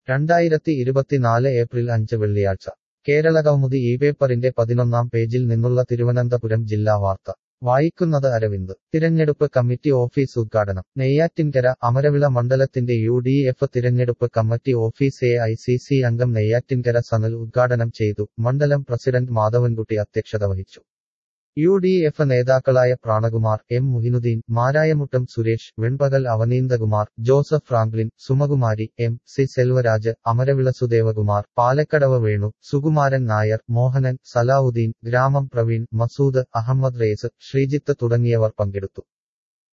രണ്ടായിരത്തി ഇരുപത്തിനാല് ഏപ്രിൽ അഞ്ച് വെള്ളിയാഴ്ച കേരളകൗമുദി ഈ പേപ്പറിന്റെ പതിനൊന്നാം പേജിൽ നിന്നുള്ള തിരുവനന്തപുരം ജില്ലാ വാർത്ത വായിക്കുന്നത് അരവിന്ദ് തിരഞ്ഞെടുപ്പ് കമ്മിറ്റി ഓഫീസ് ഉദ്ഘാടനം നെയ്യാറ്റിൻകര അമരവിള മണ്ഡലത്തിന്റെ യു ഡി എഫ് തിരഞ്ഞെടുപ്പ് committee office A I C C അംഗം നെയ്യാറ്റിൻകര സനൽ ഉദ്ഘാടനം ചെയ്തു മണ്ഡലം പ്രസിഡന്റ് മാധവൻകുട്ടി അധ്യക്ഷത വഹിച്ചു യു ഡി എഫ് നേതാക്കളായ Pranakumar M Muhiyuddin Marayamuttom Suresh Venpakal Avaneendakumar Joseph Franklin Sumakumari M C Selvaraj Amaravila Sudevakumar Palakkadavu Venu Sukumaran Nair Mohanan Salavudeen ഗ്രാമം പ്രവീൺ മസൂദ് അഹമ്മദ് റേസ് ശ്രീജിത്ത് തുടങ്ങിയവർ പങ്കെടുത്തു